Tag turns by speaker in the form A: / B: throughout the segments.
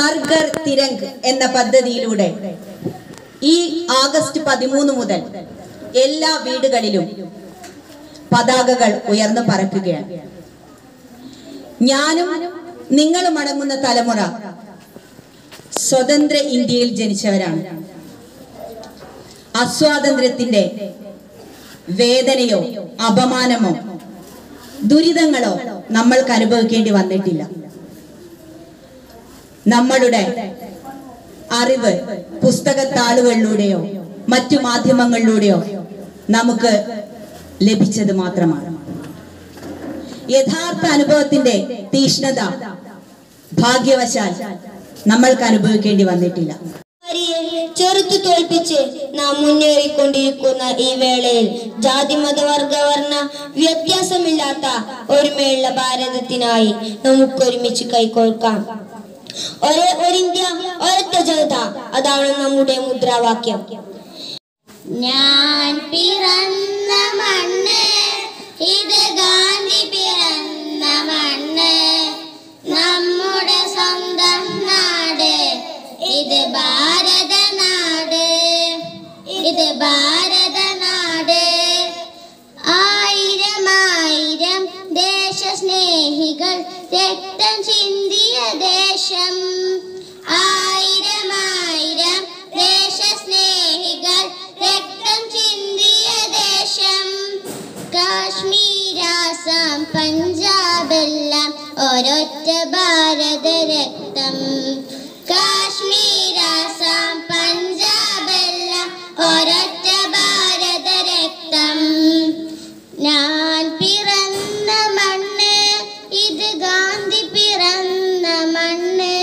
A: ഹർഗർ തിരങ്ക് എന്ന പദ്ധതിയിലൂടെ ഈ ആഗസ്റ്റ് പതിമൂന്ന് മുതൽ എല്ലാ വീടുകളിലും പതാകകൾ ഉയർന്നു പറക്കുകയാണ് ഞാനും നിങ്ങളും അടങ്ങുന്ന തലമുറ സ്വതന്ത്ര ഇന്ത്യയിൽ ജനിച്ചവരാണ് അസ്വാതന്ത്ര്യത്തിന്റെ വേദനയോ അപമാനമോ ദുരിതങ്ങളോ നമ്മൾക്ക് അനുഭവിക്കേണ്ടി വന്നിട്ടില്ല നമ്മളുടെ അറിവ് പുസ്തകത്താളുകളിലൂടെയോ മറ്റു മാധ്യമങ്ങളിലൂടെയോ നമുക്ക് ലഭിച്ചത് മാത്രമാണ് യഥാർത്ഥ അനുഭവത്തിന്റെ തീഷ്ണത ഭാഗ്യവശാൽ നമ്മൾക്ക് അനുഭവിക്കേണ്ടി വന്നിട്ടില്ല
B: മഹാമാരിയെ ചെറുത്തു തോൽപ്പിച്ച് നാം മുന്നേറിക്കൊണ്ടിരിക്കുന്ന ഈ വേളയിൽ ജാതി മതവർഗ വർണ്ണ വ്യത്യാസമില്ലാത്ത ഒരുമയുള്ള ഭാരതത്തിനായി നമുക്ക് ഒരുമിച്ച് കൈകോർക്കാം ഒരേ ഒരു ഇന്ത്യ ഒരൊറ്റ ജനത അതാണ് നമ്മുടെ മുദ്രാവാക്യം
C: ഞാൻ പിറന്ന മണ്ണ് ഇത് ഗാന്ധി പിറന്ന മണ്ണ് നമ്മുടെ സ്വന്തം നാട് ഇത് ഭാരത നാട് ഇത് ഭാരത നാട് ആയിരം ആയിരം ദേശസ്നേഹികൾ രക്തം ചിന്തിയ ദേശം ആയിരം ആയിരം ദേശസ്നേഹികൾ രക്തം ചിന്തിയ ദേശം കാശ്മീരാസം പഞ്ചാബെല്ലാം ഒരൊറ്റ ഭാരത രക്തം കാശ്മീരാസം പഞ്ചാബെല്ലാം ഒരൊറ്റ ഭാരത രക്തം ഞാൻ പിറന്ന മണ്ണ് ഇത് ഗാന്ധി പിറന്ന മണ്ണ്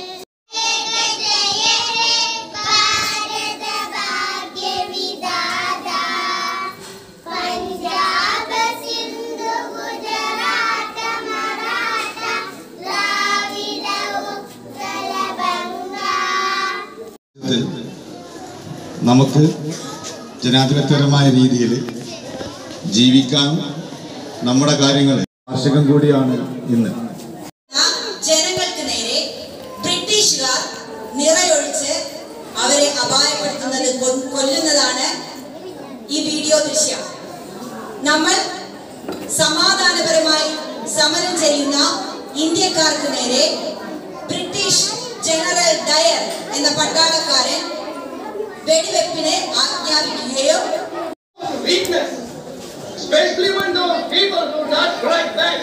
C: പഞ്ചാബ് സിന്ധു ഗുജറാത്ത് മറാഠ ദ്രാവിഡ ഉത്കല ബംഗ
D: ഇത് നമുക്ക് ജനാധിപത്യപരമായ രീതിയിൽ ജീവിക്കാനും നമ്മുടെ കാര്യങ്ങൾ വാർഷികം കൂടിയാണ് ഇന്ന്
A: ജനങ്ങൾക്ക് നേരെ ബ്രിട്ടീഷുകാർ നിറയൊഴിച്ച് അവരെ അപായപ്പെടുത്തുന്നത് കൊ- കൊല്ലുന്നതാണ് ഈ വീഡിയോ ദൃശ്യം നമ്മൾ സമാധാനപരമായി സമരം ചെയ്യുന്ന ഇന്ത്യക്കാർക്ക് നേരെ ബ്രിട്ടീഷ് ജനറൽ ഡയർ എന്ന പട്ടാളക്കാരൻ വെടിവെപ്പിന് ആജ്ഞാപിക്കുകയോ
E: weakness, especially when those people do not strike back.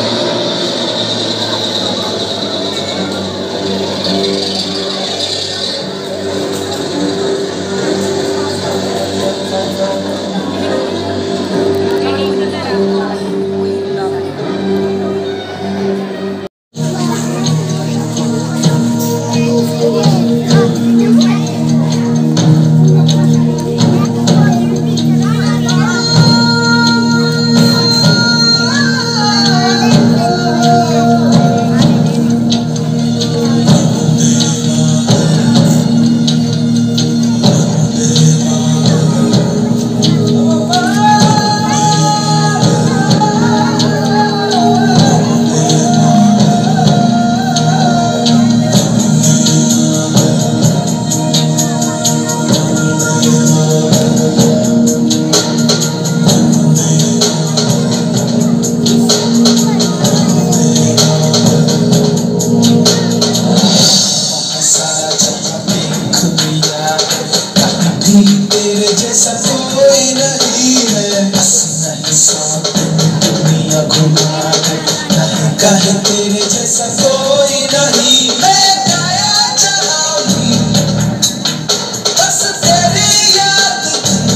F: तेरे जैसा कोई नहीं है बस नहीं सब दुनिया घुमा दे नहीं कहे तेरे जैसा कोई नहीं मैं गाया चलाऊंगी बस तेरी याद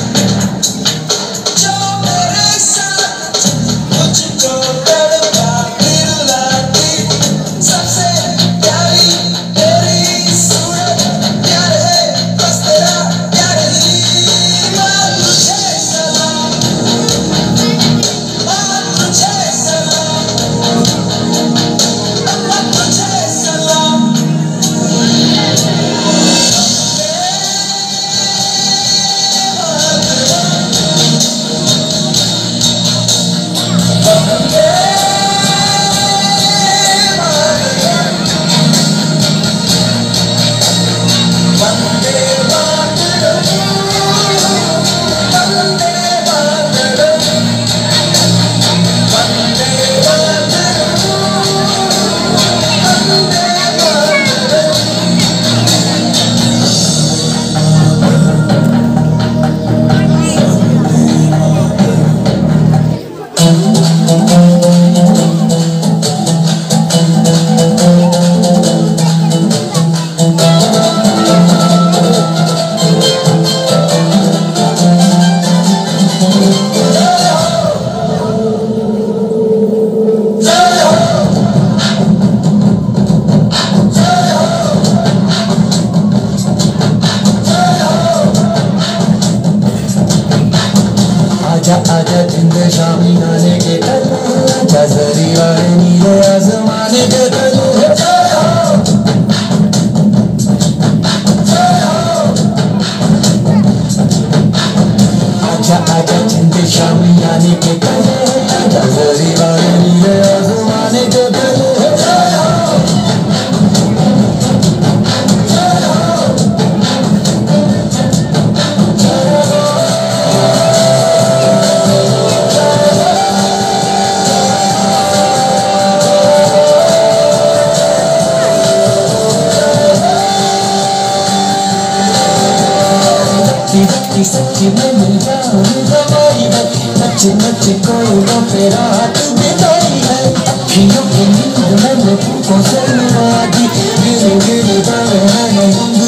F: जो मेरे साथ मुझको तड़पा दिल लाती सबसे प्यारी तेरी सूरत प्यार है बस तेरा प्यार ही मां तुझे सलाम मां तुझे सलाम आजा आजा जिंद शामी आने के तलू आजा जरी वाले नीले आसमाने के तलू आजा आजा जिंद शामी आने के तलू आजा जरी वाले नीले आसमाने के तलू रत्ती रत्ती सच्ची में मिल जाऊं हमारी है नच नच कोई वो फेरा हाथ बिताई है अखियों की नींद मैंने तुमको से मिला दी गिर गिर गावे मैंने गुंग